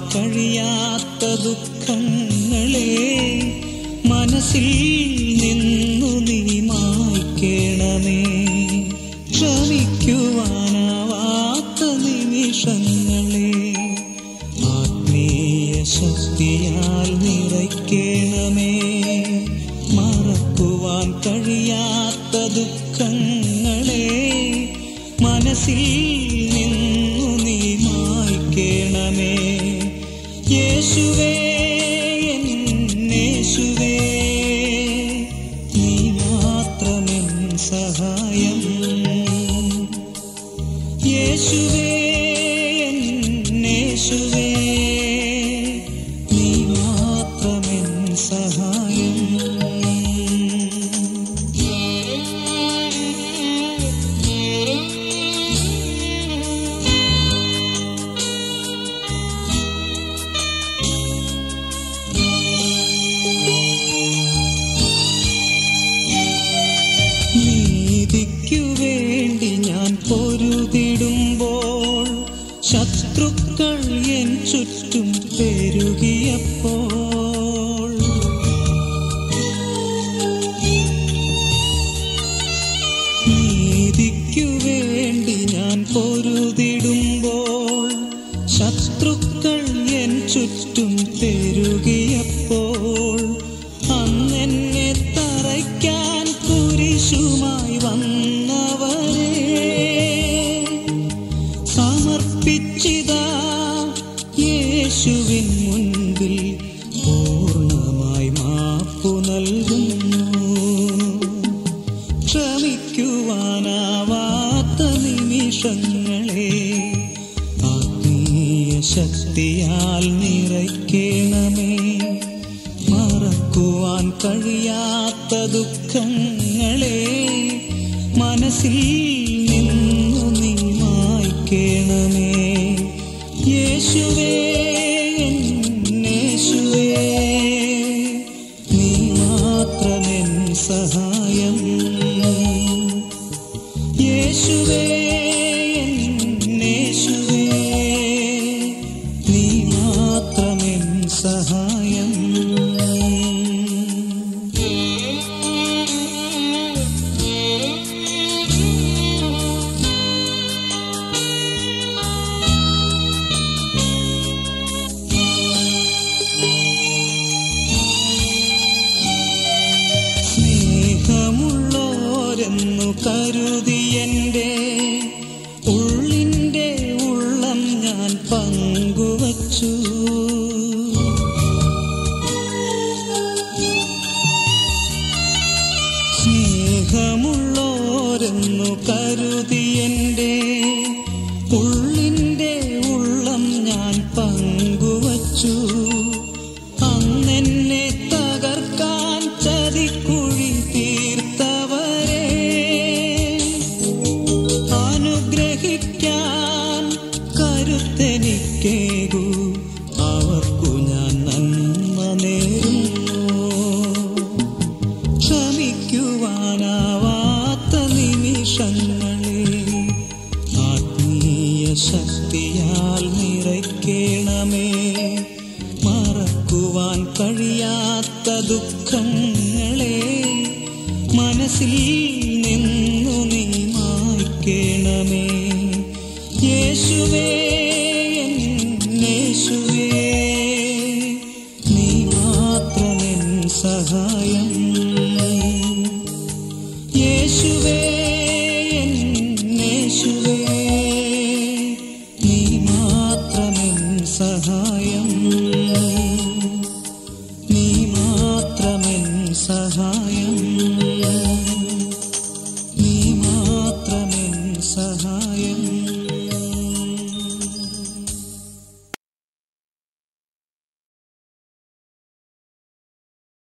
കഴിയാത്ത ദുഃഖങ്ങളെ മനസ്സിൽ നിന്നു നീ മായ്ക്കേണമേ ക്ഷമിക്കുവാനാവാത്ത നിമിഷങ്ങളെ ആത്മീയ ശക്തിയാൽ നിറയ്ക്കണമേ മറക്കുവാൻ കഴിയാത്ത ദുഃഖങ്ങളെ മനസ്സിൽ നിന്നു നീ മായ്ക്കണമേ യേശുവേ എന്നേശുവേ നീ മാത്രമെൻ സഹായം യേശുവേ എന്നേശുവേ നീ മാത്രമെൻ സഹായം നീതിക്കു വേണ്ടി ഞാൻ പൊരുതിടുമ്പോൾ ശത്രുക്കൾ എൻ ചുറ്റും പെരുകിയപ്പോൾ നീതിക്കു വേണ്ടി ഞാൻ പൊരുതിടുമ്പോൾ ശത്രുക്കൾ എൻ ചുറ്റും പെരുകിയപ്പോൾ അന്നെന്നെ തറയ്ക്കാൻ കുരിശുമായി വന്നവരെ സമർപ്പിച്ചിതാ യേശുവിൻ മുൻപിൽ പൂർണ്ണമായി മാപ്പു നൽകുന്നു ക്ഷമിക്കുവാനാവാത്ത നിമിഷങ്ങളെ ആത്മീയ ശക്തിയാൽ നിറയ്ക്കണമേ മറക്കുവാൻ കഴിയാത്ത ദുഃഖങ്ങളെ മനസ്സിൽ നിന്നു നീ മായ്ക്കണമേ യേശുവേ എന്നേശുവേ നീ മാത്രമെൻ സഹായം യേശുവേ എന്നേശുവേ നീ മാത്രമെൻ സഹായം സ്നേഹമുള്ളോരെന്നു കരുതിയെന്റെ ഉള്ളിന്റെ ഉള്ളം ഞാൻ പങ്കുവച്ചു സ്നേഹമുള്ളോരെന്നു കരുതിയെന്റെ ഉള്ളിന്റെ ഉള്ളം ഞാൻ പങ്കുവച്ചു അന്നെന്നെ തകർക്കാൻ ചതിക്കുഴി തീർത്തവരെ അനുഗ്രഹിക്കാൻ കരുത്തെനിക്കേകു അവർക്കു ഞാൻ നന്മ നേരുന്നു ക്ഷമിക്കുവാനാവാത്ത നിമിഷങ്ങളെ ആത്മീയ ശക്തിയാൽ നിറയ്ക്കണമേ മറക്കുവാൻ കഴിയാത്ത ദുഃഖങ്ങളെ മനസ്സിൽ നിന്നു നീ മായ്ക്കണമേ യേശുവേ എന്നേശുവേ നീ മാത്രമെൻ സഹായം